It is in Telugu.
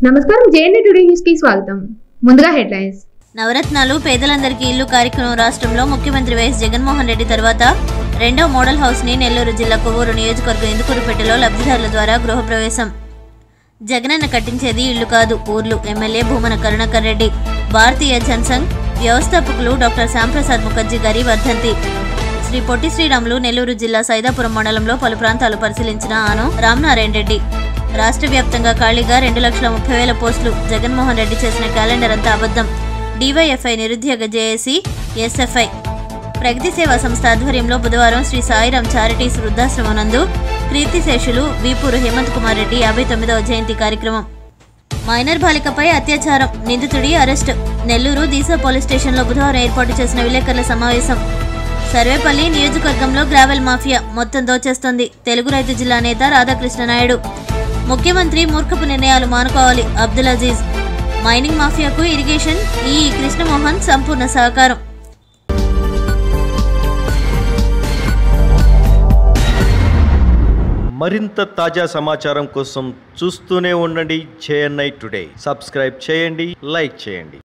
నమస్కారం జేఎన్డీ టుడే న్యూస్ కి స్వాగతం ముందుగా హెడ్లైన్స్ నవరత్నాలు పేదలందరికీ ఇల్లు కార్యక్రమం రాష్ట్రంలో ముఖ్యమంత్రి వైఎస్ జగన్మోహన్ రెడ్డి తర్వాత రెండో మోడల్ హౌస్ ని నెల్లూరు జిల్లా కొవ్వూరు నియోజకవర్గం ఇందుకూరుపేటలో లబ్ధిదారుల ద్వారా గృహప్రవేశం జగనన్న కట్టించేది ఇల్లు కాదు ఊర్లు ఎమ్మెల్యే భూమన కరుణాకర్ రెడ్డి భారతీయ జనసంఘ్ వ్యవస్థాపకులు డాక్టర్ శ్యాంప్రసాద్ ముఖర్జీ గారి వర్ధంతి శ్రీ పొట్టి శ్రీరాములు నెల్లూరు జిల్లా సైదాపురం మండలంలో పలు ప్రాంతాలు పరిశీలించిన ఆను రామనారాయణ రెడ్డి రాష్ట్ర వ్యాప్తంగా ఖాళీగా రెండు లక్షల ముప్పై వేల పోస్టులు జగన్మోహన్ రెడ్డి చేసిన క్యాలెండర్ అంతా అబద్ధం డివైఎఫ్ఐ నిరుద్యోగ జేఏసీ ఎస్ఎఫ్ఐ ప్రగతి సేవా సంస్థ ఆధ్వర్యంలో బుధవారం శ్రీ సాయిరాం చారిటీస్ వృద్ధాశ్రమం నందు కీర్తిశేషులు వీపూరు హేమంత్ కుమార్ రెడ్డి యాభై తొమ్మిదవ జయంతి కార్యక్రమం మైనర్ బాలికపై అత్యాచారం నిందితుడి అరెస్టు నెల్లూరు దీసా పోలీస్ స్టేషన్లో బుధవారం ఏర్పాటు చేసిన విలేకరుల సమావేశం సర్వేపల్లి నియోజకవర్గంలో గ్రావెల్ మాఫియా మొత్తం దోచేస్తోంది తెలుగు రైతు జిల్లా నేత రాధాకృష్ణ నాయుడు ముఖ్యమంత్రి మూర్ఖపు నిర్ణయాలు మానుకోవాలి అబ్దుల్ అజీజ్ మైనింగ్ మాఫియాకు ఇరిగేషన్ ఈ కృష్ణమోహన్ సంపూర్ణ సహకారం మరింత తాజా సమాచారం కోసం చూస్తూనే ఉండండి జేఎన్ఐ టుడే సబ్స్క్రైబ్ చేయండి లైక్ చేయండి